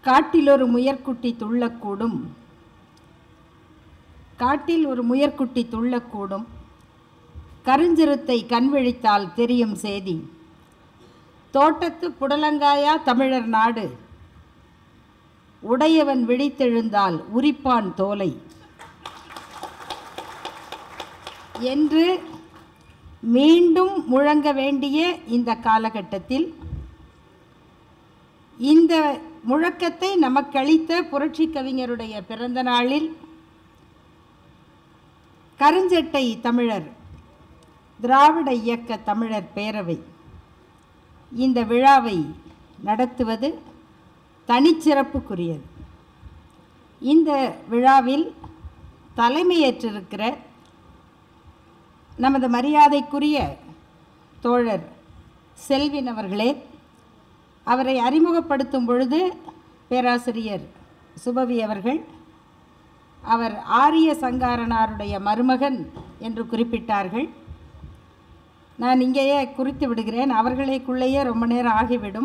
காட்டில் ஒரு முயற்குட்டி துள்ளக்கூடும் காட்டில் ஒரு முயற்குட்டி துள்ளக்கூடும் கருஞ்சிறுத்தை கண்விழித்தால் தெரியும் செய்தி தோட்டத்து புடலங்காயா தமிழர் நாடு உடையவன் விழித்தெழுந்தால் உரிப்பான் தோலை என்று மீண்டும் முழங்க வேண்டிய இந்த காலகட்டத்தில் இந்த முழக்கத்தை நமக்களித்த புரட்சி கவிஞருடைய பிறந்த நாளில் கருஞ்சட்டை தமிழர் திராவிட இயக்க தமிழர் பேரவை இந்த விழாவை நடத்துவது தனிச்சிறப்புக்குரியது இந்த விழாவில் தலைமையேற்றிருக்கிற நமது மரியாதைக்குரிய தோழர் செல்வின் அவர்களே அவரை அறிமுகப்படுத்தும் பொழுது பேராசிரியர் சுபவி அவர்கள் அவர் ஆரிய சங்காரனாருடைய மருமகன் என்று குறிப்பிட்டார்கள் நான் இங்கேயே குறித்து விடுகிறேன் அவர்களுக்குள்ளேயே ரொம்ப நேரம் ஆகிவிடும்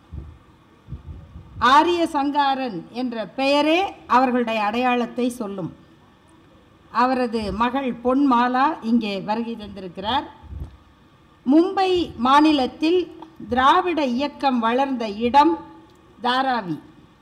ஆரிய சங்காரன் என்ற பெயரே அவர்களுடைய அடையாளத்தை சொல்லும் அவரது மகள் பொன் மாலா இங்கே வருகை தந்திருக்கிறார் மும்பை மாநிலத்தில் திராவிட இயக்கம் வளர்ந்த இடம் தாராவி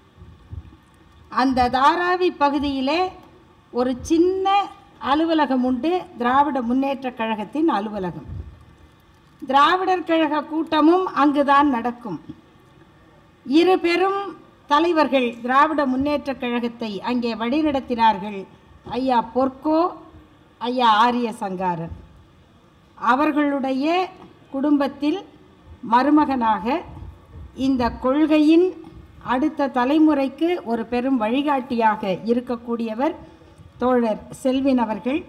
அந்த தாராவி பகுதியிலே ஒரு சின்ன அலுவலகம் உண்டு திராவிட முன்னேற்றக் கழகத்தின் அலுவலகம் திராவிடர் கழக கூட்டமும் அங்குதான் நடக்கும் இரு பெரும் தலைவர்கள் திராவிட முன்னேற்றக் கழகத்தை அங்கே வழிநடத்தினார்கள் ஐயா பொற்கோ ஐயா ஆரிய சங்காரன் அவர்களுடைய குடும்பத்தில் மருமகனாக இந்த கொள்கையின் அடுத்த தலைமுறைக்கு ஒரு பெரும் வழிகாட்டியாக இருக்கக்கூடியவர் தோழர் செல்வின் அவர்கள்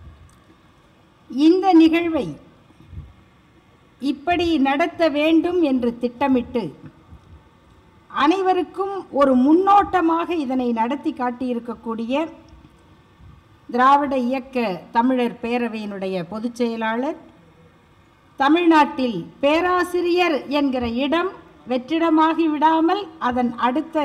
இந்த நிகழ்வை இப்படி நடத்த வேண்டும் என்று திட்டமிட்டு அனைவருக்கும் ஒரு முன்னோட்டமாக இதனை நடத்தி காட்டியிருக்கக்கூடிய திராவிட இயக்க தமிழர் பேரவையினுடைய பொதுச் செயலாளர் தமிழ்நாட்டில் பேராசிரியர் என்கிற இடம் வெற்றிடமாகி விடாமல் அதன் அடுத்த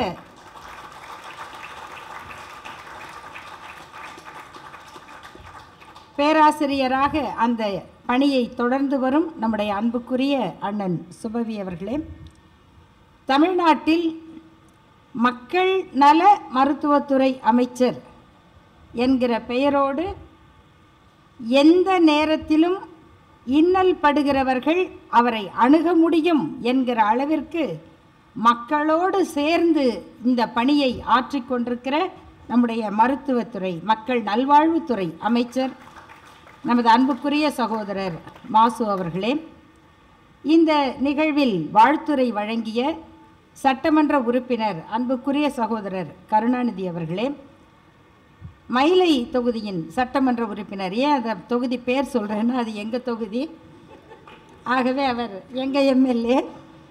பேராசிரியராக அந்த பணியை தொடர்ந்து வரும் நம்முடைய அன்புக்குரிய அண்ணன் சுபவி அவர்களே தமிழ்நாட்டில் மக்கள் நல மருத்துவத்துறை அமைச்சர் என்கிற பெயரோடு எந்த நேரத்திலும் இன்னல் படுகிறவர்கள் அவரை அணுக முடியும் என்கிற அளவிற்கு மக்களோடு சேர்ந்து இந்த பணியை ஆற்றிக்கொண்டிருக்கிற நம்முடைய மருத்துவத்துறை மக்கள் நல்வாழ்வுத்துறை அமைச்சர் நமது அன்புக்குரிய சகோதரர் மாசு அவர்களே இந்த நிகழ்வில் வாழ்த்துரை வழங்கிய சட்டமன்ற உறுப்பினர் அன்புக்குரிய சகோதரர் கருணாநிதி அவர்களே மயிலை தொகுதியின் சட்டமன்ற உறுப்பினர் ஏன் அந்த தொகுதி பேர் சொல்கிறேன்னா அது எங்கள் தொகுதி ஆகவே அவர் எங்கள் எம்எல்ஏ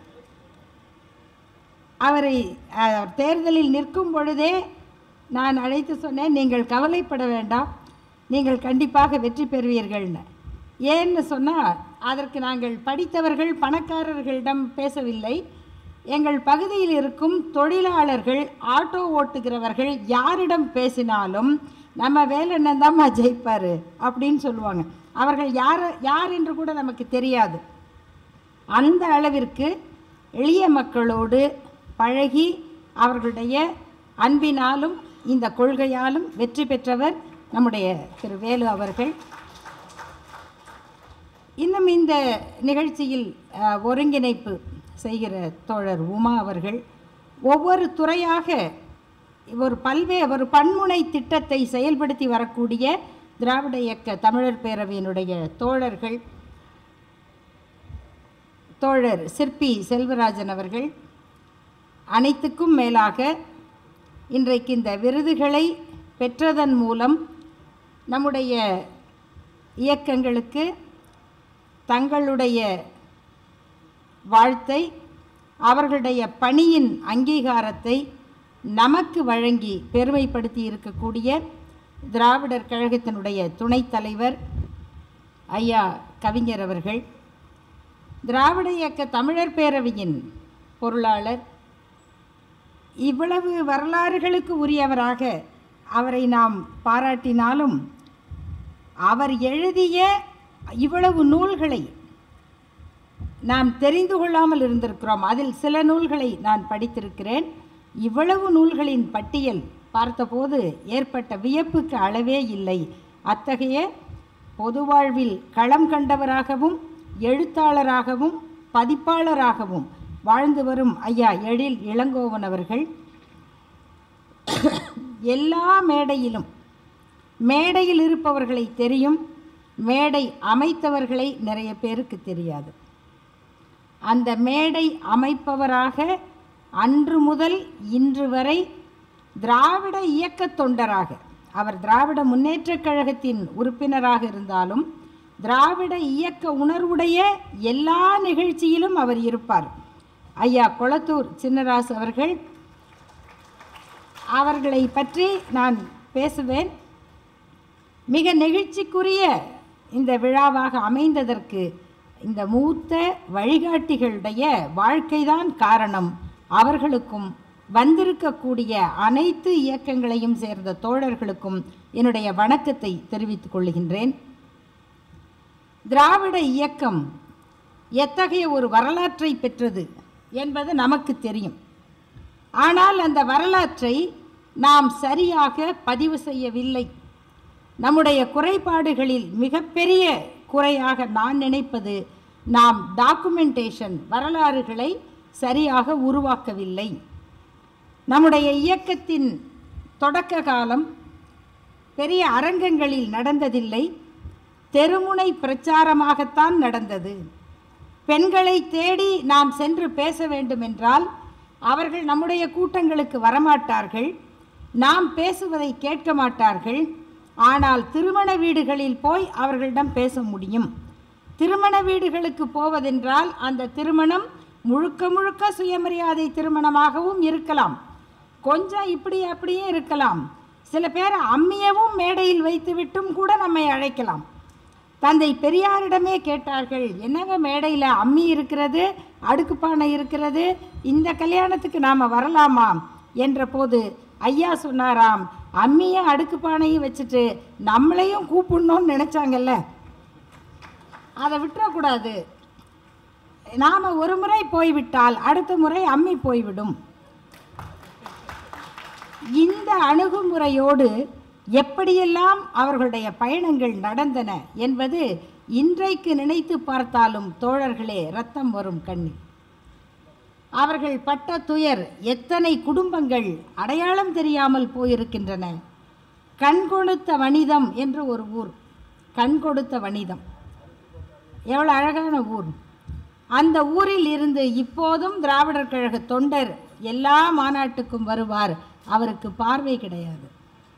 அவரை அஹ், தேர்தலில் நிற்கும் பொழுதே நான் அழைத்து சொன்னேன் நீங்கள் கவலைப்பட வேண்டாம் நீங்கள் கண்டிப்பாக வெற்றி பெறுவீர்கள்னு ஏன்னு சொன்னால் அதற்கு நாங்கள் படித்தவர்கள் பணக்காரர்களிடம் பேசவில்லை எங்கள் பகுதியில் இருக்கும் தொழிலாளர்கள் ஆட்டோ ஓட்டுகிறவர்கள் யாரிடம் பேசினாலும் நம்ம வேலைண்ணன் தான்மா ஜெயிப்பார் அப்படின்னு சொல்லுவாங்க அவர்கள் யார் யார் என்று கூட நமக்கு தெரியாது அந்த அளவிற்கு எளிய மக்களோடு பழகி அவர்களுடைய அன்பினாலும் இந்த கொள்கையாலும் வெற்றி பெற்றவர் நம்முடைய திரு வேலு அவர்கள் இன்னும் இந்த நிகழ்ச்சியில் அஹ், ஒருங்கிணைப்பு செய்கிற தோழர் உமா அவர்கள் ஒவ்வொரு துறையாக ஒரு பல்வே ஒரு பன்முனை திட்டத்தை செயல்படுத்தி வரக்கூடிய திராவிட இயக்க தமிழர் பேரவையினுடைய தோழர்கள் தோழர் சிற்பி செல்வராஜன் அவர்கள் அனைத்துக்கும் மேலாக இன்றைக்கு இந்த விருதுகளை பெற்றதன் மூலம் நம்முடைய இயக்கங்களுக்கு தங்களுடைய வாழ்த்தை அவர்களுடைய பணியின் அங்கீகாரத்தை நமக்கு வழங்கி பெருமைப்படுத்தி இருக்கக்கூடிய திராவிடர் கழகத்தினுடைய துணைத் தலைவர் ஐயா கவிஞர் அவர்கள் திராவிட இயக்க தமிழர் பேரவையின் பொருளாளர் இவ்வளவு வரலாறுகளுக்கு உரியவராக அவரை நாம் பாராட்டினாலும் அவர் எழுதிய இவ்வளவு நூல்களை நாம் தெரிந்து கொள்ளாமல் இருந்திருக்கிறோம் அதில் சில நூல்களை நான் படித்திருக்கிறேன் இவ்வளவு நூல்களின் பட்டியல் பார்த்தபோது ஏற்பட்ட வியப்புக்கு அளவே இல்லை அத்தகைய பொது வாழ்வில் களம் கண்டவராகவும் எழுத்தாளராகவும் பதிப்பாளராகவும் வாழ்ந்து வரும் ஐயா எழில் இளங்கோவன் அவர்கள் எல்லா மேடையிலும் மேடையில் இருப்பவர்களை தெரியும் மேடை அமைத்தவர்களை நிறைய பேருக்கு தெரியாது அந்த மேடை அமைப்பவராக அன்று முதல் இன்று வரை திராவிட இயக்கத் தொண்டராக அவர் திராவிட முன்னேற்றக் கழகத்தின் உறுப்பினராக இருந்தாலும் திராவிட இயக்க உணர்வுடைய எல்லா நிகழ்ச்சியிலும் அவர் இருப்பார் ஐயா கொளத்தூர் சின்னராசு அவர்கள் அவர்களை பற்றி நான் பேசுவேன் மிக நெகிழ்ச்சிக்குரிய இந்த விழாவாக அமைந்ததற்கு இந்த மூத்த வழிகாட்டிகளுடைய வாழ்க்கைதான் காரணம் அவர்களுக்கும் வந்திருக்கக்கூடிய அனைத்து இயக்கங்களையும் சேர்ந்த தோழர்களுக்கும் என்னுடைய வணக்கத்தை தெரிவித்துக் கொள்கின்றேன் திராவிட இயக்கம் எத்தகைய ஒரு வரலாற்றை பெற்றது என்பது நமக்கு தெரியும் ஆனால் அந்த வரலாற்றை நாம் சரியாக பதிவு செய்யவில்லை நம்முடைய குறைபாடுகளில் மிகப்பெரிய குறையாக நான் நினைப்பது நாம் டாக்குமெண்டேஷன் வரலாறுகளை சரியாக உருவாக்கவில்லை நம்முடைய இயக்கத்தின் தொடக்க காலம் பெரிய அரங்கங்களில் நடந்ததில்லை தெருமுனை பிரச்சாரமாகத்தான் நடந்தது பெண்களை தேடி நாம் சென்று பேச வேண்டுமென்றால் அவர்கள் நம்முடைய கூட்டங்களுக்கு வரமாட்டார்கள் நாம் பேசுவதை கேட்க மாட்டார்கள் ஆனால் திருமண வீடுகளில் போய் அவர்களிடம் பேச முடியும் திருமண வீடுகளுக்கு போவதென்றால் அந்த திருமணம் முழுக்க முழுக்க சுயமரியாதை திருமணமாகவும் இருக்கலாம் கொஞ்சம் இப்படி அப்படியே இருக்கலாம் சில பேர் அம்மியவும் மேடையில் வைத்துவிட்டும் கூட நம்மை அழைக்கலாம் தந்தை பெரியாரிடமே கேட்டார்கள் என்னங்க மேடையில் அம்மி இருக்கிறது அடுக்குப்பானை இருக்கிறது இந்த கல்யாணத்துக்கு நாம் வரலாமா என்ற போது ஐயா சொன்னாராம் அம்மியும் அடுக்குப்பானையும் வச்சுட்டு நம்மளையும் கூப்பிடணும்னு நினச்சாங்கல்ல அதை விட்டுறக்கூடாது நாம் ஒரு முறை போய்விட்டால் அடுத்த முறை அம்மி போய்விடும் இந்த அணுகுமுறையோடு எப்படியெல்லாம் அவர்களுடைய பயணங்கள் நடந்தன என்பது இன்றைக்கு நினைத்து பார்த்தாலும் தோழர்களே ரத்தம் வரும் கண்ணில் அவர்கள் பட்ட துயர் எத்தனை குடும்பங்கள் அடையாளம் தெரியாமல் போயிருக்கின்றன கண் கொடுத்த வனிதம் என்று ஒரு ஊர் கண் கொடுத்த வனிதம் எவ்வளோ அழகான ஊர் அந்த ஊரில் இருந்து இப்போதும் திராவிடர் கழக தொண்டர் எல்லா மாநாட்டுக்கும் வருவார் அவருக்கு பார்வை கிடையாது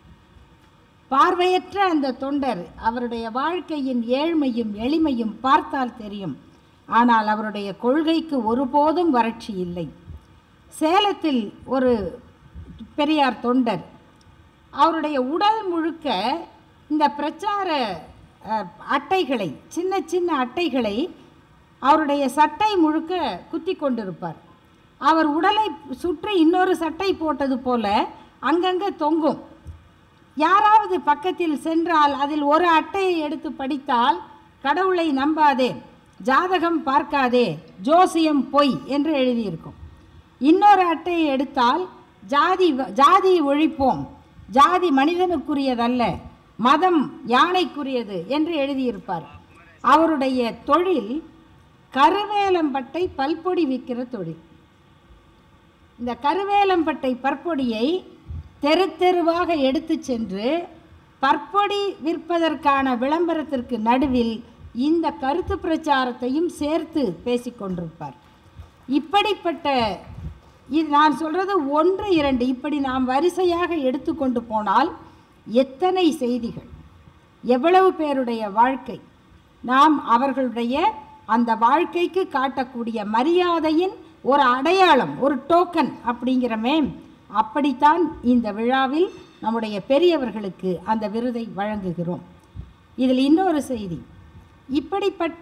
பார்வையற்ற அந்த தொண்டர் அவருடைய வாழ்க்கையின் ஏழ்மையும் எளிமையும் பார்த்தால் தெரியும் ஆனால் அவருடைய கொள்கைக்கு ஒருபோதும் வறட்சி இல்லை சேலத்தில் ஒரு பெரியார் தொண்டர் அவருடைய உடல் முழுக்க இந்த பிரச்சார அஹ், அட்டைகளை சின்ன சின்ன அட்டைகளை அவருடைய சட்டை முழுக்க குத்தி கொண்டிருப்பார் அவர் உடலை சுற்றி இன்னொரு சட்டை போட்டது போல அங்கங்கே தொங்கும் யாராவது பக்கத்தில் சென்றால் அதில் ஒரு அட்டையை எடுத்து படித்தால் கடவுளை நம்பாதே ஜாதகம் பார்க்காதே ஜோசியம் பொய் என்று எழுதியிருக்கும் இன்னொரு அட்டையை எடுத்தால் ஜாதி ஜாதி ஒழிப்போம் ஜாதி மனிதனுக்குரியதல்ல மதம் யானைக்குரியது என்று எழுதியிருப்பார் அவருடைய தொழில் கருவேலம்பட்டை பல்பொடி விற்கிற தொழில் இந்த கருவேலம்பட்டை பற்பொடியை தெரு தெருவாக எடுத்து சென்று பற்பொடி விற்பதற்கான விளம்பரத்திற்கு நடுவில் இந்த கருத்து பிரச்சாரத்தையும் சேர்த்து பேசிக்கொண்டிருப்பார் இப்படிப்பட்ட இது நான் சொல்கிறது ஒன்று இரண்டு இப்படி நாம் வரிசையாக எடுத்துக்கொண்டு போனால் எத்தனை செய்திகள் எவ்வளவு பேருடைய வாழ்க்கை நாம் அவர்களுடைய அந்த வாழ்க்கைக்கு காட்டக்கூடிய மரியாதையின் ஒரு அடையாளம் ஒரு டோக்கன் அப்படிங்கிறமே அப்படித்தான் இந்த விழாவில் நம்முடைய பெரியவர்களுக்கு அந்த விருதை வழங்குகிறோம் இதில் இன்னொரு செய்தி இப்படிப்பட்ட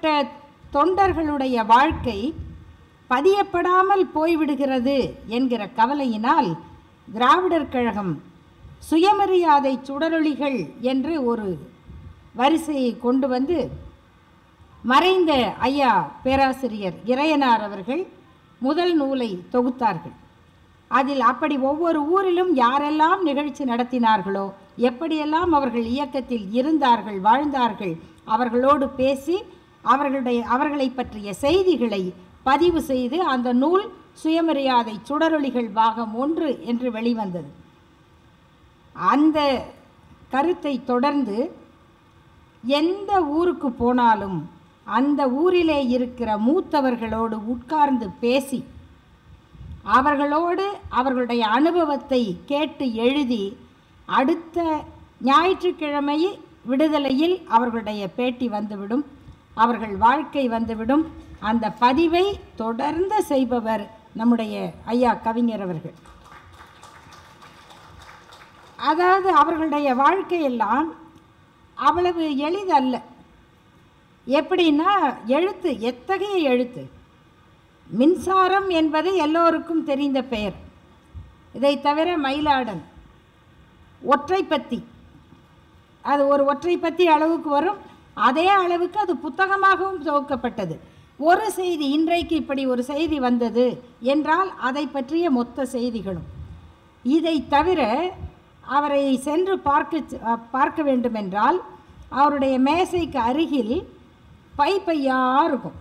தொண்டர்களுடைய வாழ்க்கை பதியப்படாமல் போய்விடுகிறது என்கிற கவலையினால் திராவிடர் கழகம் சுயமரியாதை சுடரொளிகள் என்று ஒரு வரிசையை கொண்டு வந்து மறைந்த ஐயா பேராசிரியர் இறையனார் அவர்கள் முதல் நூலை தொகுத்தார்கள் அதில் அப்படி ஒவ்வொரு ஊரிலும் யாரெல்லாம் நிகழ்ச்சி நடத்தினார்களோ எப்படியெல்லாம் அவர்கள் இயக்கத்தில் இருந்தார்கள் வாழ்ந்தார்கள் அவர்களோடு பேசி அவர்களுடைய அவர்களை பற்றிய செய்திகளை பதிவு செய்து அந்த நூல் சுயமரியாதை சுடரொளிகள் பாகம் ஒன்று என்று வெளிவந்தது அந்த கருத்தை தொடர்ந்து எந்த ஊருக்கு போனாலும் அந்த ஊரிலே இருக்கிற மூத்தவர்களோடு உட்கார்ந்து பேசி அவர்களோடு அவர்களுடைய அனுபவத்தை கேட்டு எழுதி அடுத்த ஞாயிற்றுக்கிழமை விடுதலையில் அவர்களுடைய பேட்டி வந்துவிடும் அவர்கள் வாழ்க்கை வந்துவிடும் அந்த பதிவை தொடர்ந்து செய்பவர் நம்முடைய ஐயா கவிஞர் அவர்கள் அதாவது அவர்களுடைய வாழ்க்கையெல்லாம் அவ்வளவு எளிதல்ல எப்படின்னா எழுத்து எத்தகைய எழுத்து மின்சாரம் என்பது எல்லோருக்கும் தெரிந்த பெயர் இதை தவிர மயிலாடன் ஒற்றைப்பத்தி அது ஒரு ஒற்றைப்பத்தி அளவுக்கு வரும் அதே அளவுக்கு அது புத்தகமாகவும் துவக்கப்பட்டது ஒரு செய்தி இன்றைக்கு இப்படி ஒரு செய்தி வந்தது என்றால் அதை பற்றிய மொத்த செய்திகளும் இதை தவிர அவரை சென்று பார்க்க பார்க்க வேண்டுமென்றால் அவருடைய மேசைக்கு அருகில் பை பையா இருக்கும்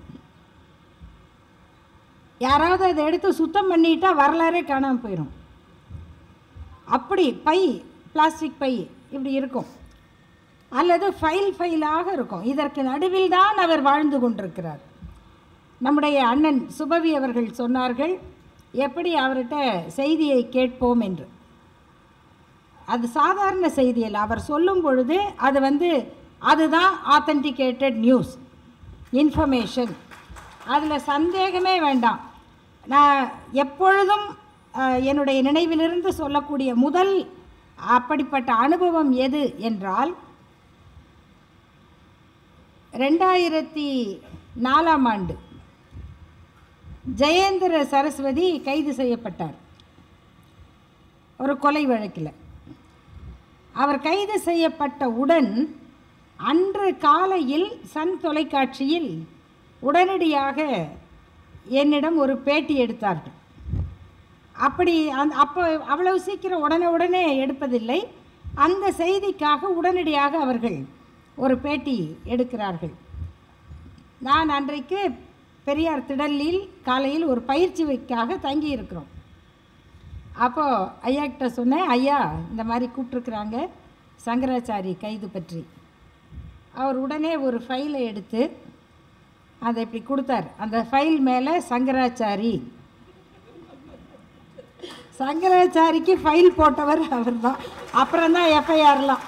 யாராவது அதை எடுத்து சுத்தம் பண்ணிட்டா வரலாறே காணாமல் போயிடும் அப்படி பை பிளாஸ்டிக் பை இப்படி இருக்கும் அல்லது ஃபைல் ஃபைலாக இருக்கும் இதற்கு நடுவில் தான் அவர் வாழ்ந்து கொண்டிருக்கிறார் நம்முடைய அண்ணன் சுபவி அவர்கள் சொன்னார்கள் எப்படி அவர்கிட்ட செய்தியை கேட்போம் என்று அது சாதாரண செய்தி அல்ல அவர் சொல்லும் பொழுது அது வந்து அதுதான் ஆத்தென்டிகேட்டட் நியூஸ் இன்ஃபர்மேஷன் அதில் சந்தேகமே வேண்டாம் நான் எப்பொழுதும் அஹ், என்னுடைய நினைவிலிருந்து சொல்லக்கூடிய முதல் அப்படிப்பட்ட அனுபவம் எது என்றால் ரெண்டாயிரத்தி நாலாம் ஆண்டு ஜெயேந்திர சரஸ்வதி கைது செய்யப்பட்டார் ஒரு கொலை வழக்கில் அவர் கைது செய்யப்பட்ட உடன் அன்று காலையில் சன் தொலைக்காட்சியில் உடனடியாக என்னிடம் ஒரு பேட்டி எடுத்தார்கள் அப்படி அந் அப்போ அவ்வளவு சீக்கிரம் உடனே உடனே எடுப்பதில்லை அந்த செய்திக்காக உடனடியாக அவர்கள் ஒரு பேட்டி எடுக்கிறார்கள் நான் அன்றைக்கு பெரியார் திடலில் காலையில் ஒரு பயிற்சிக்காக தங்கி இருக்கிறோம் அப்போது ஐயா கிட்ட சொன்னேன் ஐயா இந்த மாதிரி கூப்பிட்ருக்குறாங்க சங்கராச்சாரி கைது பற்றி அவர் உடனே ஒரு ஃபைலை எடுத்து அதை இப்படி கொடுத்தார் அந்த ஃபைல் மேலே சங்கராச்சாரி சங்கராச்சாரிக்கு ஃபைல் போட்டவர் அவர் தான் அப்புறம் தான் எஃப்ஐஆர்லாம்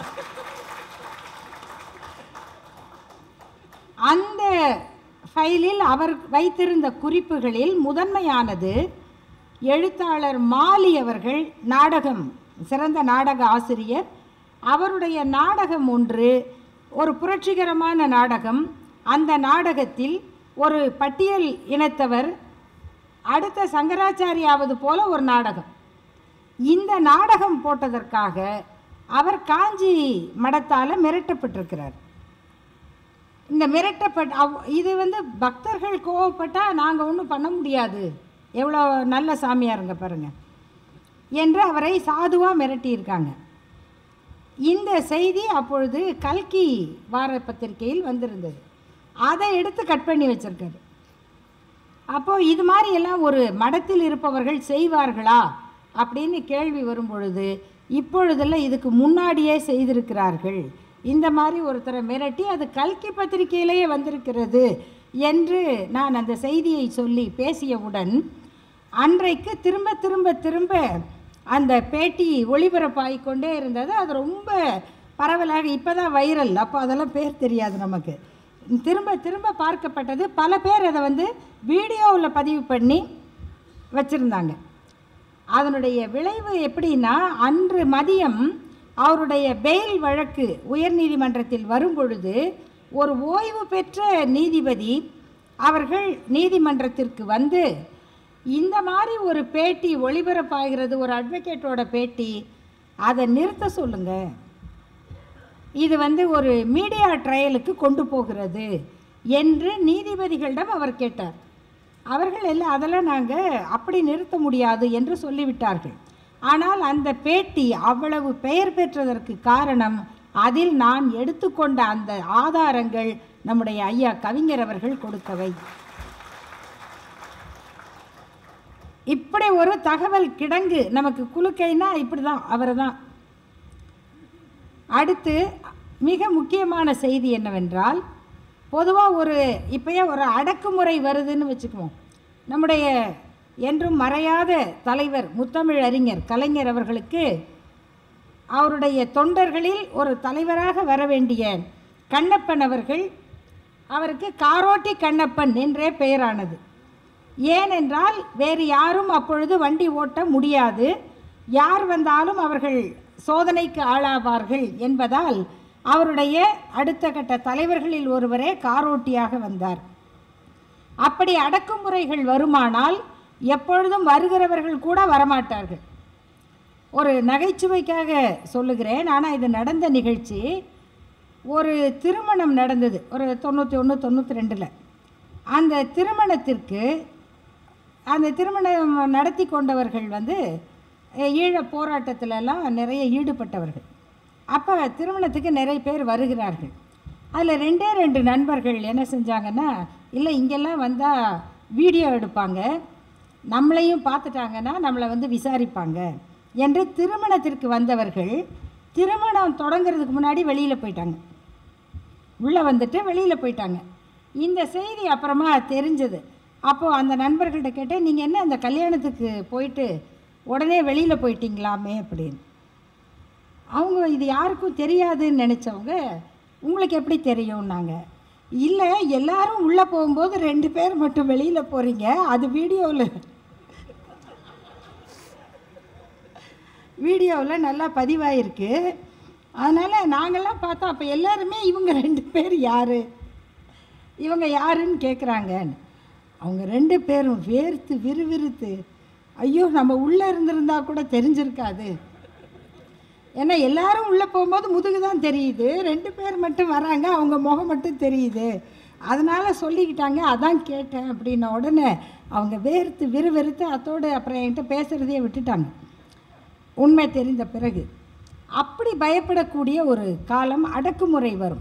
அந்த ஃபைலில் அவர் வைத்திருந்த குறிப்புகளில் முதன்மையானது எழுத்தாளர் மாலி அவர்கள் நாடகம் சிறந்த நாடக ஆசிரியர் அவருடைய நாடகம் ஒன்று ஒரு புரட்சிகரமான நாடகம் அந்த நாடகத்தில் ஒரு பட்டியல் இனத்தவர் அடுத்த சங்கராச்சாரியாவது போல ஒரு நாடகம் இந்த நாடகம் போட்டதற்காக அவர் காஞ்சி மடத்தால் மிரட்டப்பட்டிருக்கிறார் இந்த மிரட்டப்பட் அவ் இது வந்து பக்தர்கள் கோவப்பட்டால் நாங்கள் ஒன்றும் பண்ண முடியாது எவ்வளோ நல்ல சாமியாருங்க பாருங்க என்று அவரை சாதுவாக மிரட்டியிருக்காங்க இந்த செய்தி அப்பொழுது கல்கி வார பத்திரிகையில் வந்திருந்தது அதை எடுத்து கட் பண்ணி வச்சிருக்காரு அப்போது இது மாதிரி எல்லாம் ஒரு மடத்தில் இருப்பவர்கள் செய்வார்களா அப்படின்னு கேள்வி வரும் பொழுது இப்பொழுதெல்லாம் இதுக்கு முன்னாடியே செய்திருக்கிறார்கள் இந்த மாதிரி ஒருத்தரை மிரட்டி அது கல்கி பத்திரிகையிலேயே வந்திருக்கிறது என்று நான் அந்த செய்தியை சொல்லி பேசியவுடன் அன்றைக்கு திரும்ப திரும்ப திரும்ப அந்த பேட்டி ஒளிபரப்பாகிக் கொண்டே இருந்தது அது ரொம்ப பரவலாக இப்போ தான் வைரல் அப்போ அதெல்லாம் பேர் தெரியாது நமக்கு திரும்ப திரும்ப பார்க்கப்பட்டது பல பேர் அதை வந்து வீடியோவில் பதிவு பண்ணி வச்சுருந்தாங்க அதனுடைய விளைவு எப்படின்னா அன்று மதியம் அவருடைய பெயில் வழக்கு உயர்நீதிமன்றத்தில் வரும் பொழுது ஒரு ஓய்வு பெற்ற நீதிபதி அவர்கள் நீதிமன்றத்திற்கு வந்து இந்த மாதிரி ஒரு பேட்டி ஒளிபரப்பாகிறது ஒரு அட்வொகேட்டோட பேட்டி அதை நிறுத்த சொல்லுங்க இது வந்து ஒரு மீடியா ட்ரையலுக்கு கொண்டு போகிறது என்று நீதிபதிகளிடம் அவர் கேட்டார் அவர்கள் எல்லாம் அதெல்லாம் நாங்கள் அப்படி நிறுத்த முடியாது என்று சொல்லிவிட்டார்கள் ஆனால் அந்த பேட்டி அவ்வளவு பெயர் பெற்றதற்கு காரணம் அதில் நான் எடுத்துக்கொண்ட அந்த ஆதாரங்கள் நம்முடைய ஐயா கவிஞர் அவர்கள் கொடுத்தவை இப்படி ஒரு தகவல் கிடங்கு நமக்கு குலுக்கைனா இப்படி தான் அவர் தான் அடுத்து மிக முக்கியமான செய்தி என்னவென்றால் பொதுவாக ஒரு இப்போயே ஒரு அடக்குமுறை வருதுன்னு வச்சுக்குவோம் நம்முடைய என்றும் மறையாத தலைவர் முத்தமிழ் அறிஞர் கலைஞர் அவர்களுக்கு அவருடைய தொண்டர்களில் ஒரு தலைவராக வர வேண்டிய கண்ணப்பன் அவர்கள் அவருக்கு காரோட்டி கண்ணப்பன் என்றே பெயரானது ஏனென்றால் வேறு யாரும் அப்பொழுது வண்டி ஓட்ட முடியாது யார் வந்தாலும் அவர்கள் சோதனைக்கு ஆளாவார்கள் என்பதால் அவருடைய அடுத்த கட்ட தலைவர்களில் ஒருவரே காரோட்டியாக வந்தார் அப்படி அடக்குமுறைகள் வருமானால் எப்பொழுதும் வருகிறவர்கள் கூட வரமாட்டார்கள் ஒரு நகைச்சுவைக்காக சொல்லுகிறேன் ஆனால் இது நடந்த நிகழ்ச்சி ஒரு திருமணம் நடந்தது ஒரு தொண்ணூற்றி ஒன்று தொண்ணூற்றி ரெண்டில் அந்த திருமணத்திற்கு அந்த திருமணம் நடத்தி கொண்டவர்கள் வந்து அஹ், ஈழப் போராட்டத்திலலாம் நிறைய ஈடுபட்டவர்கள் அப்போ திருமணத்துக்கு நிறைய பேர் வருகிறார்கள் அதில் ரெண்டே ரெண்டு நண்பர்கள் என்ன செஞ்சாங்கன்னா இல்லை இங்கெல்லாம் வந்தால் வீடியோ எடுப்பாங்க நம்மளையும் பார்த்துட்டாங்கன்னா நம்மளை வந்து விசாரிப்பாங்க என்று திருமணத்திற்கு வந்தவர்கள் திருமணம் தொடங்குறதுக்கு முன்னாடி வெளியில் போயிட்டாங்க உள்ளே வந்துட்டு வெளியில் போயிட்டாங்க இந்த செய்தி அப்புறமா தெரிஞ்சது அப்போது அந்த நண்பர்கள்ட்ட கேட்டேன் நீங்கள் என்ன அந்த கல்யாணத்துக்கு போயிட்டு உடனே வெளியில் போயிட்டீங்களாமே அப்படின்னு அவங்க இது யாருக்கும் தெரியாதுன்னு நினச்சவங்க உங்களுக்கு எப்படி தெரியும்னாங்க இல்லை எல்லாரும் உள்ளே போகும்போது ரெண்டு பேர் மட்டும் வெளியில் போகிறீங்க அது வீடியோவில் வீடியோவில் நல்லா பதிவாயிருக்கு அதனால் நாங்கள்லாம் பார்த்தோம் அப்போ எல்லாருமே இவங்க ரெண்டு பேர் யார் இவங்க யாருன்னு கேட்குறாங்கன்னு அவங்க ரெண்டு பேரும் வேர்த்து விறுவிறுத்து ஐயோ நம்ம உள்ளே இருந்திருந்தா கூட தெரிஞ்சிருக்காது ஏன்னா எல்லாரும் உள்ளே போகும்போது முதுகு தான் தெரியுது ரெண்டு பேர் மட்டும் வராங்க அவங்க முகம் மட்டும் தெரியுது அதனால் சொல்லிக்கிட்டாங்க அதான் கேட்டேன் அப்படின்ன உடனே அவங்க வேர்த்து விறுவிறுத்து அத்தோடு அப்புறம் என்கிட்ட பேசுகிறதையே விட்டுட்டாங்க உண்மை தெரிந்த பிறகு அப்படி பயப்படக்கூடிய ஒரு காலம் அடக்குமுறை வரும்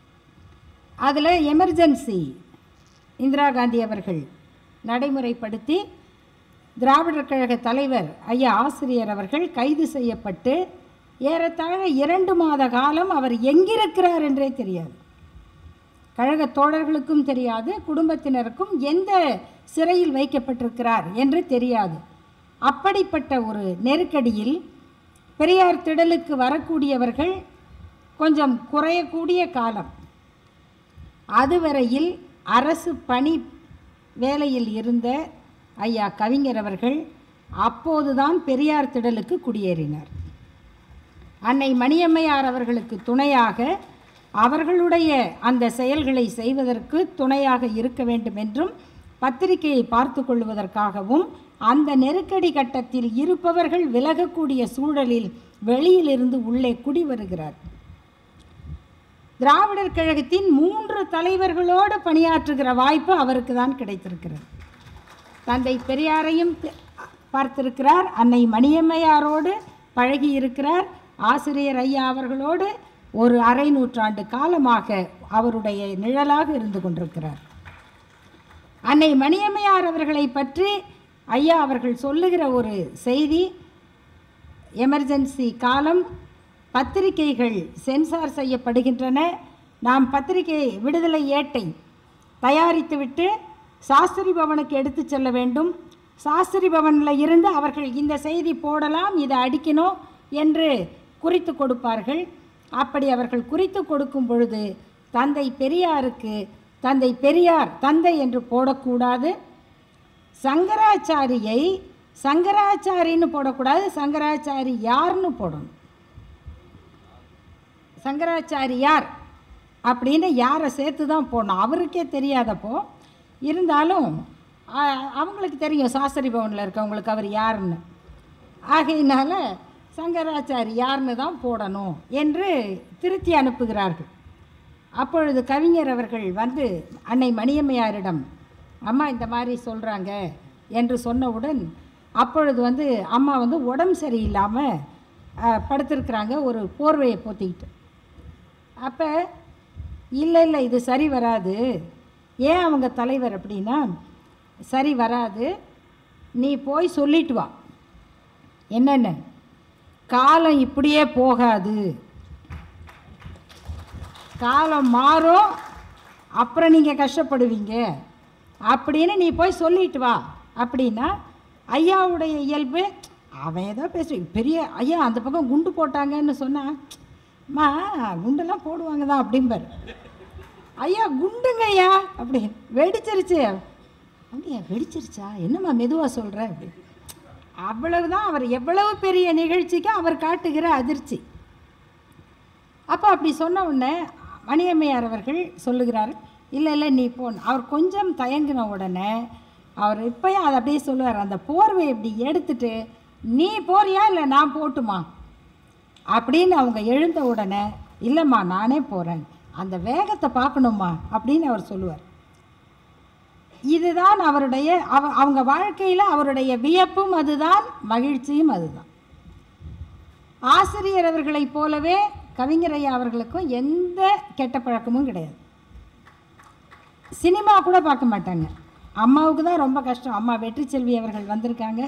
அதில் எமர்ஜென்சி இந்திரா காந்தி அவர்கள் நடைமுறைப்படுத்தி திராவிடர் கழக தலைவர் ஐயா ஆசிரியர் அவர்கள் கைது செய்யப்பட்டு ஏறத்தாழ இரண்டு மாத காலம் அவர் எங்கிருக்கிறார் என்றே தெரியாது கழக தோழர்களுக்கும் தெரியாது குடும்பத்தினருக்கும் எந்த சிறையில் வைக்கப்பட்டிருக்கிறார் என்று தெரியாது அப்படிப்பட்ட ஒரு நெருக்கடியில் பெரியார் திடலுக்கு வரக்கூடியவர்கள் கொஞ்சம் குறையக்கூடிய காலம் அதுவரையில் அரசு பணி வேலையில் இருந்த ஐயா கவிஞர் அவர்கள் அப்போதுதான் பெரியார் திடலுக்கு குடியேறினார் அன்னை மணியம்மையார் அவர்களுக்கு துணையாக அவர்களுடைய அந்த செயல்களை செய்வதற்கு துணையாக இருக்க வேண்டும் என்றும் பத்திரிகையை பார்த்து கொள்வதற்காகவும் அந்த நெருக்கடி கட்டத்தில் இருப்பவர்கள் விலகக்கூடிய சூழலில் வெளியிலிருந்து உள்ளே குடி வருகிறார் திராவிடர் கழகத்தின் மூன்று தலைவர்களோடு பணியாற்றுகிற வாய்ப்பு அவருக்கு தான் கிடைத்திருக்கிறது தந்தை பெரியாரையும் தெ- பார்த்திருக்கிறார் அன்னை மணியம்மையாரோடு பழகி இருக்கிறார் ஆசிரியர் ஐயா அவர்களோடு ஒரு அரை நூற்றாண்டு காலமாக அவருடைய நிழலாக இருந்து கொண்டிருக்கிறார் அன்னை மணியம்மையார் அவர்களை பற்றி ஐயா அவர்கள் சொல்லுகிற ஒரு செய்தி எமர்ஜென்சி காலம் பத்திரிகைகள் சென்சார் செய்யப்படுகின்றன நாம் பத்திரிகை விடுதலை ஏட்டை தயாரித்துவிட்டு சாஸ்திரி பவனுக்கு எடுத்து செல்ல வேண்டும் சாஸ்திரி பவனில் இருந்து அவர்கள் இந்த செய்தி போடலாம் இதை அடிக்கணும் என்று குறித்து கொடுப்பார்கள் அப்படி அவர்கள் குறித்து கொடுக்கும் பொழுது தந்தை பெரியாருக்கு தந்தை பெரியார் தந்தை என்று போடக்கூடாது சங்கராச்சாரியை சங்கராச்சாரின்னு போடக்கூடாது சங்கராச்சாரி யார்னு போடணும் சங்கராச்சாரியார் அப்படின்னு யாரை சேர்த்து தான் போடணும் அவருக்கே தெரியாதப்போ இருந்தாலும் ஆ- அவங்களுக்கு தெரியும் சாஸ்திரி பவனில் இருக்கவங்களுக்கு அவர் யாருன்னு ஆகையினால சங்கராச்சாரி யாருன்னு தான் போடணும் என்று திருத்தி அனுப்புகிறார்கள் அப்பொழுது கவிஞர் அவர்கள் வந்து அன்னை மணியம்மையாரிடம் அம்மா இந்த மாதிரி சொல்கிறாங்க என்று சொன்னவுடன் அப்பொழுது வந்து அம்மா வந்து உடம்பு சரியில்லாமல் படுத்திருக்கிறாங்க ஒரு போர்வையை போத்திக்கிட்டு அப்போ இல்லை இல்லை இது சரி வராது ஏன் அவங்க தலைவர் அப்படின்னா சரி வராது நீ போய் சொல்லிட்டு வா என்னென்ன காலம் இப்படியே போகாது காலம் மாறும் அப்புறம் நீங்கள் கஷ்டப்படுவீங்க அப்படின்னு நீ போய் சொல்லிட்டு வா அப்படின்னா ஐயாவுடைய இயல்பு அவன் ஏதோ பேச பெரிய ஐயா அந்த பக்கம் குண்டு போட்டாங்கன்னு சொன்னான் அம்மா குண்டெல்லாம் போடுவாங்க தான் அப்படிம்பார் ஐயா குண்டுங்க ஐயா அப்படி வெடிச்சிருச்சு அப்படியா வெடிச்சிருச்சா என்னம்மா மெதுவாக சொல்கிற அப்படி அவ்வளவுதான் அவர் எவ்வளவு பெரிய நிகழ்ச்சிக்கு அவர் காட்டுகிற அதிர்ச்சி அப்போ அப்படி சொன்ன உடனே மணியம்மையார் அவர்கள் சொல்லுகிறார் இல்லை இல்லை நீ போ அவர் கொஞ்சம் தயங்கின உடனே அவர் இப்போயும் அதை அப்படியே சொல்லுவார் அந்த போர்வை இப்படி எடுத்துட்டு நீ போறியா இல்லை நான் போட்டுமா அப்படின்னு அவங்க எழுந்த உடனே இல்லைம்மா நானே போகிறேன் அந்த வேகத்தை பார்க்கணுமா அப்படின்னு அவர் சொல்லுவார் இதுதான் அவருடைய அவ அவங்க வாழ்க்கையில் அவருடைய வியப்பும் அதுதான் மகிழ்ச்சியும் அதுதான் ஆசிரியர் அவர்களைப் போலவே கவிஞர் ஐயா அவர்களுக்கும் எந்த கெட்ட பழக்கமும் கிடையாது சினிமா கூட பார்க்க மாட்டாங்க அம்மாவுக்கு தான் ரொம்ப கஷ்டம் அம்மா வெற்றி செல்வி அவர்கள் வந்திருக்காங்க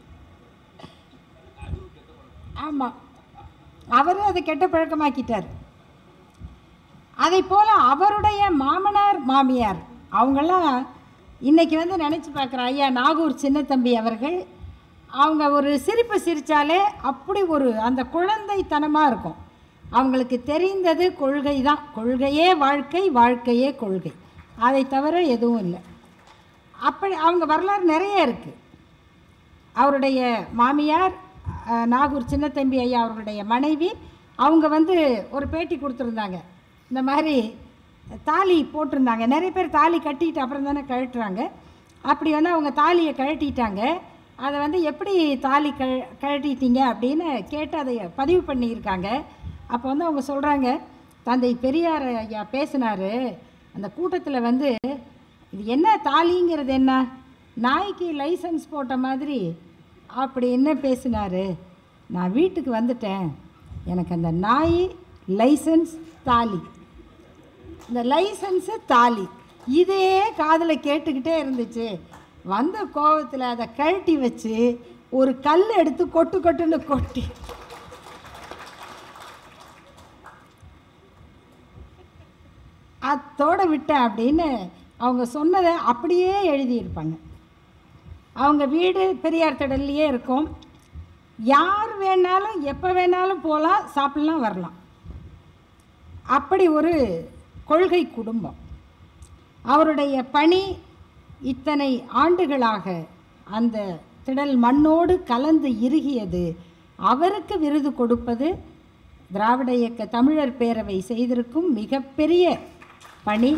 ஆமாம் அவரும் அதை கெட்ட பழக்கமாக்கிட்டார் அதை போல் அவருடைய மாமனார் மாமியார் அவங்கெல்லாம் இன்னைக்கு வந்து நினச்சி பார்க்குற ஐயா நாகூர் சின்னத்தம்பி அவர்கள் அவங்க ஒரு சிரிப்பு சிரித்தாலே அப்படி ஒரு அந்த குழந்தைத்தனமாக இருக்கும் அவங்களுக்கு தெரிந்தது கொள்கை தான் கொள்கையே வாழ்க்கை வாழ்க்கையே கொள்கை அதை தவிர எதுவும் இல்லை அப்படி அவங்க வரலாறு நிறைய இருக்குது அவருடைய மாமியார் அஹ், நாகூர் சின்னத்தம்பி ஐயா அவர்களுடைய மனைவி அவங்க வந்து ஒரு பேட்டி கொடுத்துருந்தாங்க இந்த மாதிரி தாலி போட்டிருந்தாங்க நிறைய பேர் தாலி கட்டிட்டு அப்புறம் தானே கழட்டுறாங்க அப்படி வந்து அவங்க தாலியை கழட்டிட்டாங்க அதை வந்து எப்படி தாலி க கழட்டிட்டீங்க அப்படின்னு கேட்டு அதை பதிவு பண்ணியிருக்காங்க அப்போ வந்து அவங்க சொல்கிறாங்க தந்தை பெரியார் ஐயா பேசினார் அந்த கூட்டத்தில் வந்து இது என்ன தாலிங்கிறது என்ன நாய்க்கு லைசன்ஸ் போட்ட மாதிரி அப்படின்னு பேசினார் நான் வீட்டுக்கு வந்துட்டேன் எனக்கு அந்த நாய் லைசன்ஸ் தாலி இந்த லைசன்ஸு தாலி இதே காதில் கேட்டுக்கிட்டே இருந்துச்சு வந்த கோவத்தில் அதை கழட்டி வச்சு ஒரு கல் எடுத்து கொட்டு கொட்டுன்னு கொட்டி அத்தோட விட்டேன் அப்படின்னு அவங்க சொன்னதை அப்படியே எழுதியிருப்பாங்க அவங்க வீடு பெரியார் திடல்லையே இருக்கும் யார் வேணாலும் எப்போ வேணாலும் போகலாம் சாப்பிடலாம் வரலாம் அப்படி ஒரு கொள்கை குடும்பம் அவருடைய பணி இத்தனை ஆண்டுகளாக அந்த திடல் மண்ணோடு கலந்து இறுகியது அவருக்கு விருது கொடுப்பது திராவிட இயக்க தமிழர் பேரவை செய்திருக்கும் மிகப்பெரிய பணி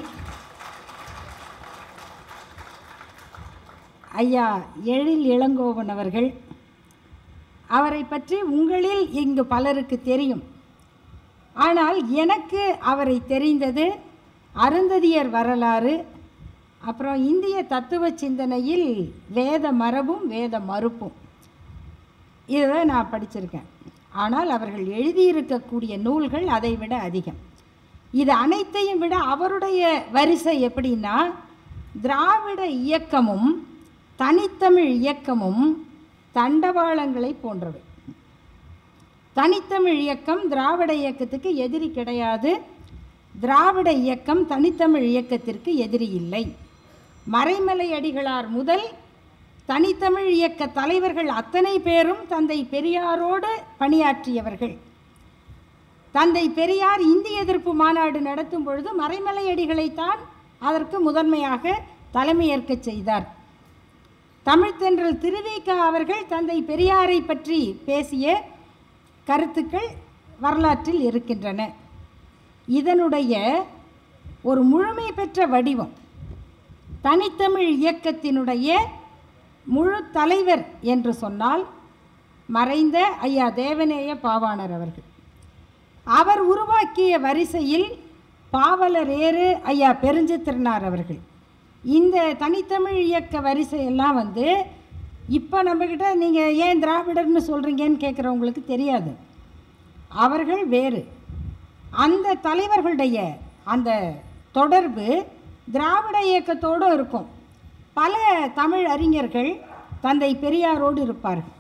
ஐயா எழில் இளங்கோவன் அவர்கள் அவரை பற்றி உங்களில் இங்கு பலருக்கு தெரியும் ஆனால் எனக்கு அவரை தெரிந்தது அருந்ததியர் வரலாறு அப்புறம் இந்திய தத்துவ சிந்தனையில் வேத மரபும் வேத மறுப்பும் இதை நான் படிச்சிருக்கேன் ஆனால் அவர்கள் எழுதியிருக்கக்கூடிய நூல்கள் அதை விட அதிகம் இது அனைத்தையும் விட அவருடைய வரிசை எப்படின்னா திராவிட இயக்கமும் தனித்தமிழ் இயக்கமும் தண்டவாளங்களை போன்றவை தனித்தமிழ் இயக்கம் திராவிட இயக்கத்துக்கு எதிரி கிடையாது திராவிட இயக்கம் தனித்தமிழ் இயக்கத்திற்கு எதிரி இல்லை மறைமலை அடிகளார் முதல் தனித்தமிழ் இயக்க தலைவர்கள் அத்தனை பேரும் தந்தை பெரியாரோடு பணியாற்றியவர்கள் தந்தை பெரியார் இந்திய எதிர்ப்பு மாநாடு நடத்தும் பொழுது மறைமலை அடிகளைத்தான் அதற்கு முதன்மையாக தலைமையேற்கச் செய்தார் தமிழ்த்தென்றல் திருவிக அவர்கள் தந்தை பெரியாரை பற்றி பேசிய கருத்துக்கள் வரலாற்றில் இருக்கின்றன இதனுடைய ஒரு முழுமை பெற்ற வடிவம் தனித்தமிழ் இயக்கத்தினுடைய முழு தலைவர் என்று சொன்னால் மறைந்த ஐயா தேவநேய பாவாணர் அவர்கள் அவர் உருவாக்கிய வரிசையில் பாவலர் ஏறு ஐயா பெருஞ்சித்திரனார் அவர்கள் இந்த தனித்தமிழ் இயக்க வரிசையெல்லாம் வந்து இப்போ நம்மக்கிட்ட நீங்கள் ஏன் திராவிடர்னு சொல்கிறீங்கன்னு கேட்குறவங்களுக்கு தெரியாது அவர்கள் வேறு அந்த தலைவர்களுடைய அந்த தொடர்பு திராவிட இயக்கத்தோடு இருக்கும் பல தமிழ் அறிஞர்கள் தந்தை பெரியாரோடு இருப்பார்கள்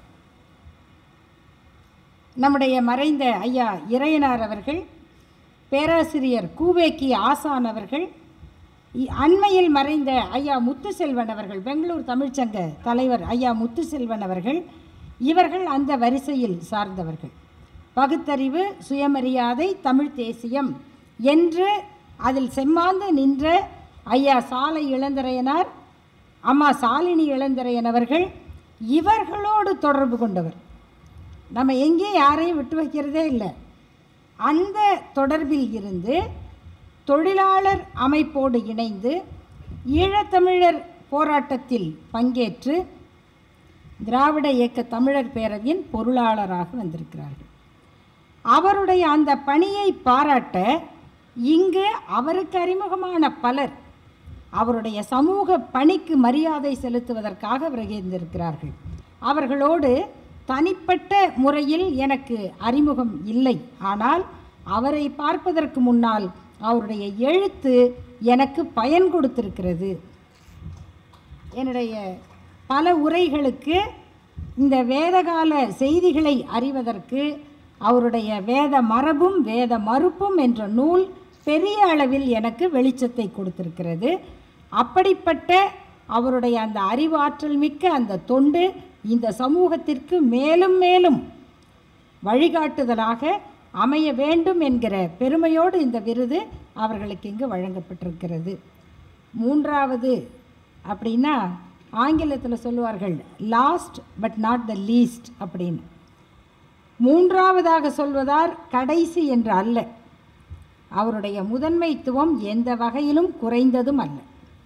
நம்முடைய மறைந்த ஐயா இறையனார் அவர்கள் பேராசிரியர் கூவேக்கி ஆசான் அவர்கள் இ- அண்மையில் மறைந்த ஐயா முத்துசெல்வன் அவர்கள் பெங்களூர் தமிழ்ச்சங்க தலைவர் ஐயா முத்துசெல்வன் அவர்கள் இவர்கள் அந்த வரிசையில் சார்ந்தவர்கள் பகுத்தறிவு சுயமரியாதை தமிழ் தேசியம் என்று அதில் செம்மாந்து நின்ற ஐயா சாலை இளந்தரையனார் அம்மா சாலினி இளந்தரையன் அவர்கள் இவர்களோடு தொடர்பு கொண்டவர் நம்ம எங்கேயும் யாரையும் விட்டு வைக்கிறதே இல்லை அந்த தொடர்பில் இருந்து தொழிலாளர் அமைப்போடு இணைந்து ஈழத்தமிழர் போராட்டத்தில் பங்கேற்று திராவிட இயக்க தமிழர் பேரவையின் பொருளாளராக வந்திருக்கிறார்கள் அவருடைய அந்த பணியை பாராட்ட இங்கு அவருக்கு அறிமுகமான பலர் அவருடைய சமூக பணிக்கு மரியாதை செலுத்துவதற்காக வருகின்றிருக்கிறார்கள் அவர்களோடு தனிப்பட்ட முறையில் எனக்கு அறிமுகம் இல்லை ஆனால் அவரை பார்ப்பதற்கு முன்னால் அவருடைய எழுத்து எனக்கு பயன் கொடுத்திருக்கிறது என்னுடைய பல உரைகளுக்கு இந்த வேதகால செய்திகளை அறிவதற்கு அவருடைய வேத மரபும் வேத மறுப்பும் என்ற நூல் பெரிய அளவில் எனக்கு வெளிச்சத்தை கொடுத்திருக்கிறது அப்படிப்பட்ட அவருடைய அந்த அறிவாற்றல் மிக்க அந்த தொண்டு இந்த சமூகத்திற்கு மேலும் மேலும் வழிகாட்டுதலாக அமைய வேண்டும் என்கிற பெருமையோடு இந்த விருது அவர்களுக்கு இங்கு வழங்கப்பட்டிருக்கிறது மூன்றாவது அப்படின்னா ஆங்கிலத்தில் சொல்லுவார்கள் last but not the least அப்படின்னு மூன்றாவதாக சொல்வதார் கடைசி என்று அல்ல அவருடைய முதன்மைத்துவம் எந்த வகையிலும் குறைந்ததும் அல்ல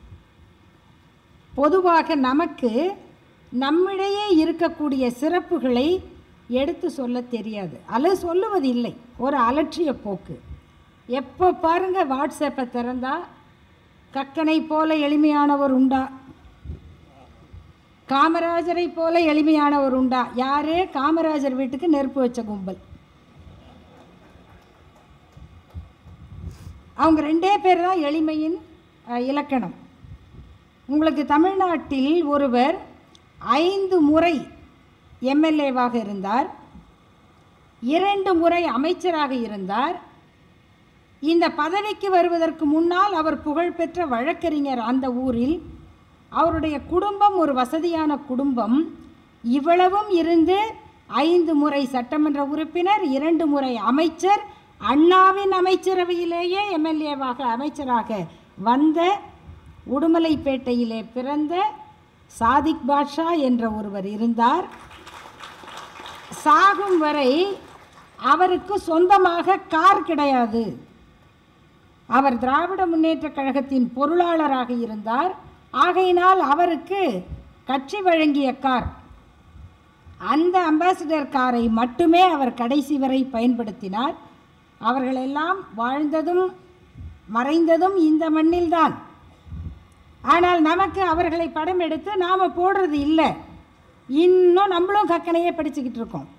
பொதுவாக நமக்கு நம்மிடையே இருக்கக்கூடிய சிறப்புகளை எடுத்து சொல்ல தெரியாது அல்லது சொல்லுவது இல்லை ஒரு அலட்சிய போக்கு எப்போ பாருங்க வாட்ஸ்அப்பை திறந்தா கக்கனை போல எளிமையானவர் உண்டா காமராஜரை போல எளிமையானவர் உண்டா யாரு காமராஜர் வீட்டுக்கு நெருப்பு வச்ச கும்பல் அவங்க ரெண்டே பேர் தான் எளிமையின் அஹ், இலக்கணம் உங்களுக்கு தமிழ்நாட்டில் ஒருவர் ஐந்து முறை எம்எல்ஏவாக இருந்தார் இரண்டு முறை அமைச்சராக இருந்தார் இந்த பதவிக்கு வருவதற்கு முன்னால் அவர் புகழ்பெற்ற வழக்கறிஞர் அந்த ஊரில் அவருடைய குடும்பம் ஒரு வசதியான குடும்பம் இவ்வளவும் இருந்து ஐந்து முறை சட்டமன்ற உறுப்பினர் இரண்டு முறை அமைச்சர் அண்ணாவின் அமைச்சரவையிலேயே எம்எல்ஏவாக அமைச்சராக வந்த உடுமலைப்பேட்டையிலே பிறந்த சாதிக் பாட்ஷா என்ற ஒருவர் இருந்தார் சாகும் வரை அவருக்கு சொந்தமாக கார் கிடையாது அவர் திராவிட முன்னேற்றக் கழகத்தின் பொருளாளராக இருந்தார் ஆகையினால் அவருக்கு கட்சி வழங்கிய கார் அந்த அம்பாசிடர் காரை மட்டுமே அவர் கடைசி வரை பயன்படுத்தினார் அவர்களெல்லாம் வாழ்ந்ததும் மறைந்ததும் இந்த மண்ணில்தான் ஆனால் நமக்கு அவர்களை படம் எடுத்து நாம் போடுறது இல்லை இன்னும் நம்மளும் கக்கனையே படிச்சுக்கிட்டு இருக்கோம்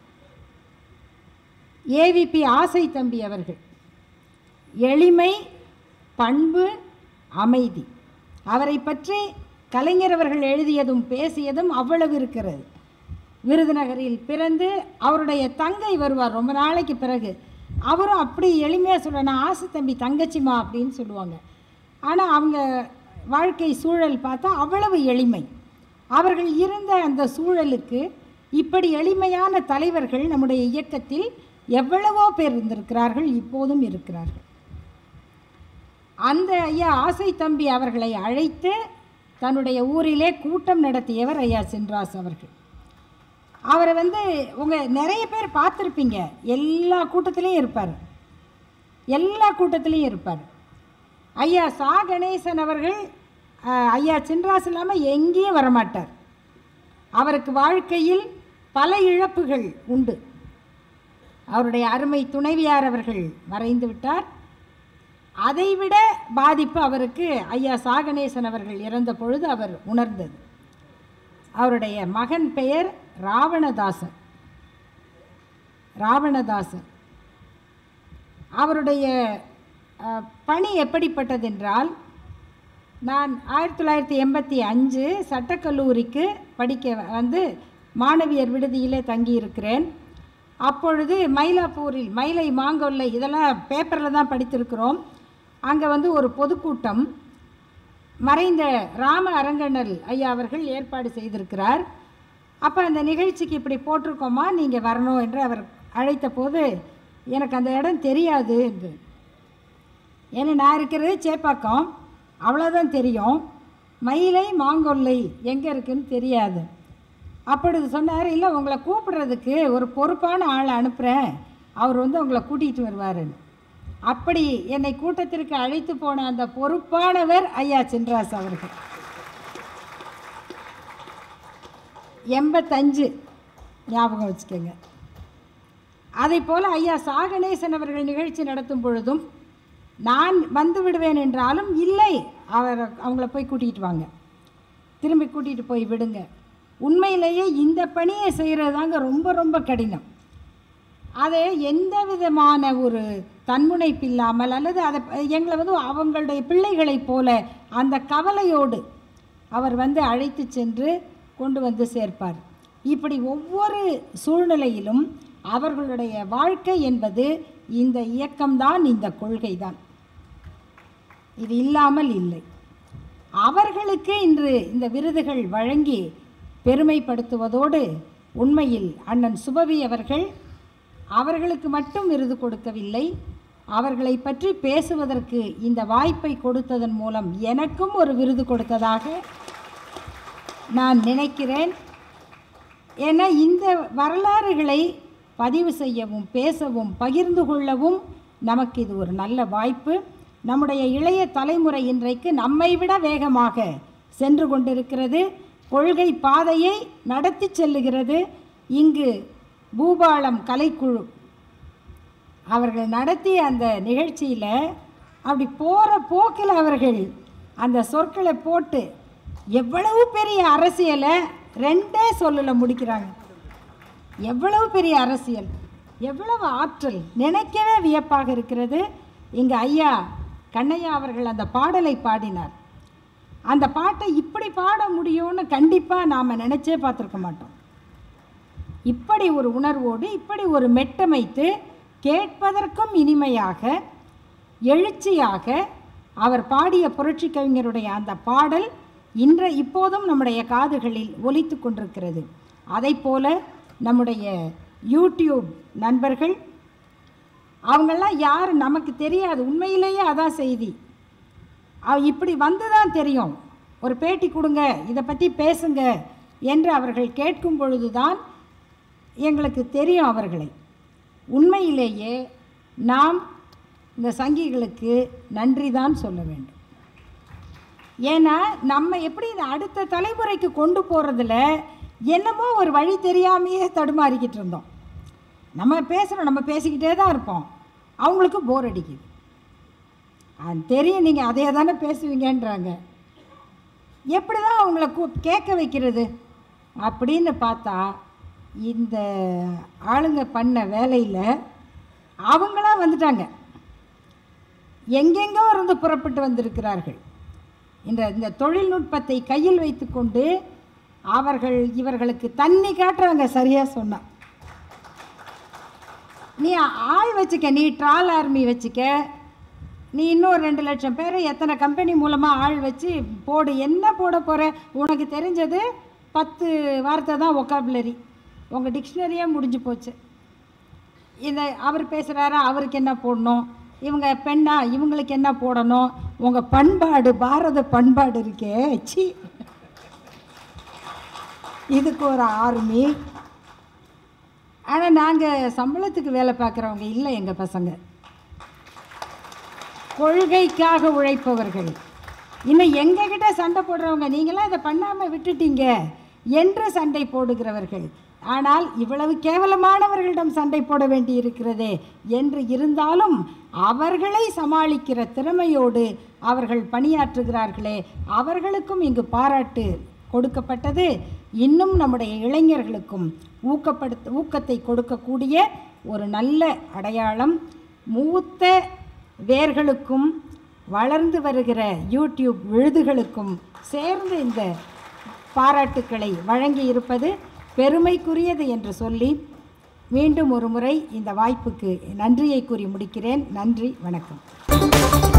ஏவிபி ஆசை தம்பி அவர்கள் எளிமை பண்பு அமைதி அவரை பற்றி கலைஞர் அவர்கள் எழுதியதும் பேசியதும் அவ்வளவு இருக்கிறது விருதுநகரில் பிறந்து அவருடைய தங்கை வருவார் ரொம்ப நாளைக்கு பிறகு அவரும் அப்படி எளிமையாக சொல்ல நான் ஆசை தம்பி தங்கச்சிமா அப்படின்னு சொல்லுவாங்க ஆனால் அவங்க வாழ்க்கை சூழல் பார்த்தா அவ்வளவு எளிமை அவர்கள் இருந்த அந்த சூழலுக்கு இப்படி எளிமையான தலைவர்கள் நம்முடைய இயக்கத்தில் எவ்வளவோ பேர் இருந்திருக்கிறார்கள் இப்போதும் இருக்கிறார்கள் அந்த ஐயா ஆசை தம்பி அவர்களை அழைத்து தன்னுடைய ஊரிலே கூட்டம் நடத்தியவர் ஐயா சென்றாஸ் அவர்கள் அவரை வந்து உங்கள் நிறைய பேர் பார்த்துருப்பீங்க எல்லா கூட்டத்திலையும் இருப்பார் எல்லா கூட்டத்திலையும் இருப்பார் ஐயா சா கணேசன் அவர்கள் அஹ், ஐயா சின்ராஸ் இல்லாமல் எங்கேயும் வரமாட்டார் அவருக்கு வாழ்க்கையில் பல இழப்புகள் உண்டு அவருடைய அருமை துணைவியார் அவர்கள் மறைந்து விட்டார் அதைவிட பாதிப்பு அவருக்கு ஐயா சாகணேசன் அவர்கள் இறந்த பொழுது அவர் உணர்ந்தது அவருடைய மகன் பெயர் ராவணதாசன் ராவணதாசன் அவருடைய அஹ், பணி எப்படிப்பட்டதென்றால் நான் ஆயிரத்தி தொள்ளாயிரத்தி எண்பத்தி அஞ்சு சட்டக்கல்லூரிக்கு படிக்க வந்து மாணவியர் விடுதியிலே தங்கியிருக்கிறேன் அப்பொழுது மயிலாப்பூரில் மயிலை மாங்கொல்லை இதெல்லாம் பேப்பரில் தான் படித்திருக்கிறோம் அங்கே வந்து ஒரு பொதுக்கூட்டம் மறைந்த ராம அரங்கண்ணல் ஐயா அவர்கள் ஏற்பாடு செய்திருக்கிறார் அப்போ அந்த நிகழ்ச்சிக்கு இப்படி போட்டிருக்கோமா நீங்கள் வரணும் என்று அவர் அழைத்த போது எனக்கு அந்த இடம் தெரியாது என்று ஏன்னா நான் இருக்கிறது சேப்பாக்கம் அவ்வளோதான் தெரியும் மயிலை மாங்கொல்லை எங்கே இருக்குன்னு தெரியாது அப்பொழுது சொன்னார் இல்லை உங்களை கூப்பிடுறதுக்கு ஒரு பொறுப்பான ஆளை அனுப்புகிறேன் அவர் வந்து உங்களை கூட்டிகிட்டு வருவாருன்னு அப்படி என்னை கூட்டத்திற்கு அழைத்து போன அந்த பொறுப்பானவர் ஐயா சின்ராஸ் அவர்கள் எண்பத்தஞ்சு ஞாபகம் வச்சுக்கோங்க அதை போல் ஐயா சாகணேசன் அவர்கள் நிகழ்ச்சி நடத்தும் பொழுதும் நான் வந்து விடுவேன் என்றாலும் இல்லை அவர் அவங்கள போய் கூட்டிகிட்டு வாங்க திரும்பி கூட்டிகிட்டு போய் விடுங்க உண்மையிலேயே இந்த பணியை செய்கிறது தாங்க ரொம்ப ரொம்ப கடினம் அதை எந்த விதமான ஒரு தன்முனைப்பு இல்லாமல் அல்லது அதை எங்களை வந்து அவங்களுடைய பிள்ளைகளைப் போல அந்த கவலையோடு அவர் வந்து அழைத்து சென்று கொண்டு வந்து சேர்ப்பார் இப்படி ஒவ்வொரு சூழ்நிலையிலும் அவர்களுடைய வாழ்க்கை என்பது இந்த இயக்கம்தான் இந்த கொள்கைதான் இது இல்லாமல் இல்லை அவர்களுக்கு இன்று இந்த விருதுகள் வழங்கி பெருமைப்படுத்துவதோடு உண்மையில் அண்ணன் சுபவி அவர்கள் அவர்களுக்கு மட்டும் விருது கொடுக்கவில்லை அவர்களை பற்றி பேசுவதற்கு இந்த வாய்ப்பை கொடுத்ததன் மூலம் எனக்கும் ஒரு விருது கொடுத்ததாக நான் நினைக்கிறேன் ஏன்னா இந்த வரலாறுகளை பதிவு செய்யவும் பேசவும் பகிர்ந்து கொள்ளவும் நமக்கு இது ஒரு நல்ல வாய்ப்பு நம்முடைய இளைய தலைமுறை இன்றைக்கு நம்மை விட வேகமாக சென்று கொண்டிருக்கிறது கொள்கை பாதையை நடத்தி செல்லுகிறது இங்கு பூபாலம் கலைக்குழு அவர்கள் நடத்திய அந்த நிகழ்ச்சியில் அப்படி போகிற போக்கில் அவர்கள் அந்த சொற்களை போட்டு எவ்வளவு பெரிய அரசியலை ரெண்டே சொல்லல முடிக்கிறாங்க எவ்வளவு பெரிய அரசியல் எவ்வளவு ஆற்றல் நினைக்கவே வியப்பாக இருக்கிறது இங்கே ஐயா கண்ணையா அவர்கள் அந்த பாடலை பாடினார் அந்த பாட்டை இப்படி பாட முடியும்னு கண்டிப்பாக நாம் நினச்சே பார்த்துருக்க மாட்டோம் இப்படி ஒரு உணர்வோடு இப்படி ஒரு மெட்டமைத்து கேட்பதற்கும் இனிமையாக எழுச்சியாக அவர் பாடிய புரட்சி கவிஞருடைய அந்த பாடல் இன்ற இப்போதும் நம்முடைய காதுகளில் ஒலித்து கொண்டிருக்கிறது அதை போல நம்முடைய யூடியூப் நண்பர்கள் அவங்கெல்லாம் யார் நமக்கு தெரியாது உண்மையிலேயே அதான் செய்தி அவ- இப்படி வந்து தான் தெரியும் ஒரு பேட்டி கொடுங்க இதை பற்றி பேசுங்க என்று அவர்கள் கேட்கும் பொழுதுதான் எங்களுக்கு தெரியும் அவர்களை உண்மையிலேயே நாம் இந்த சங்கிகளுக்கு நன்றி தான் சொல்ல வேண்டும் ஏன்னா நம்ம எப்படி இந்த அடுத்த தலைமுறைக்கு கொண்டு போகிறதுல என்னமோ ஒரு வழி தெரியாமையே தடுமாறிக்கிட்டு இருந்தோம் நம்ம பேசுகிறோம் நம்ம பேசிக்கிட்டே தான் இருப்போம் அவங்களுக்கு போர் அடிக்குது அது தெரியும் நீங்கள் அதே தானே பேசுவீங்கன்றாங்க எப்படி தான் அவங்கள கூ கேட்க வைக்கிறது அப்படின்னு பார்த்தா இந்த ஆளுங்க பண்ண வேலையில் அவங்களா வந்துட்டாங்க எங்கெங்கோ இருந்து புறப்பட்டு வந்திருக்கிறார்கள் இந்த இந்த தொழில்நுட்பத்தை கையில் வைத்துக்கொண்டு அவர்கள் இவர்களுக்கு தண்ணி காட்டுறாங்க சரியாக சொன்னா நீ ஆள் வச்சுக்க நீ ட்ரால் ஆர்மி வச்சுக்க நீ இன்னும் ரெண்டு லட்சம் பேர் எத்தனை கம்பெனி மூலமாக ஆள் வச்சு போடு என்ன போட போகிற உனக்கு தெரிஞ்சது பத்து வார்த்தை தான் ஒக்காபுலரி உங்கள் டிக்ஷனரியே முடிஞ்சு போச்சு இதை அவர் பேசுகிறாரா அவருக்கு என்ன போடணும் இவங்க பெண்ணா இவங்களுக்கு என்ன போடணும் உங்கள் பண்பாடு பாரத பண்பாடு இருக்கே சி இதுக்கு ஒரு ஆர்மி ஆனால் நாங்கள் சம்பளத்துக்கு வேலை பார்க்குறவங்க இல்லை எங்கள் பசங்க கொள்கைக்காக உழைப்பவர்கள் இன்னும் எங்ககிட்ட சண்டை போடுறவங்க நீங்களாம் இதை பண்ணாமல் விட்டுட்டீங்க என்று சண்டை போடுகிறவர்கள் ஆனால் இவ்வளவு கேவலமானவர்களிடம் சண்டை போட வேண்டி இருக்கிறதே என்று இருந்தாலும் அவர்களை சமாளிக்கிற திறமையோடு அவர்கள் பணியாற்றுகிறார்களே அவர்களுக்கும் இங்கு பாராட்டு கொடுக்கப்பட்டது இன்னும் நம்முடைய இளைஞர்களுக்கும் ஊக்கப்படுத்த ஊக்கத்தை கொடுக்கக்கூடிய ஒரு நல்ல அடையாளம் மூத்த வேர்களுக்கும் வளர்ந்து வருகிற யூடியூப் விழுதுகளுக்கும் சேர்ந்து இந்த பாராட்டுக்களை வழங்கி இருப்பது பெருமைக்குரியது என்று சொல்லி மீண்டும் ஒரு முறை இந்த வாய்ப்புக்கு நன்றியை கூறி முடிக்கிறேன் நன்றி வணக்கம்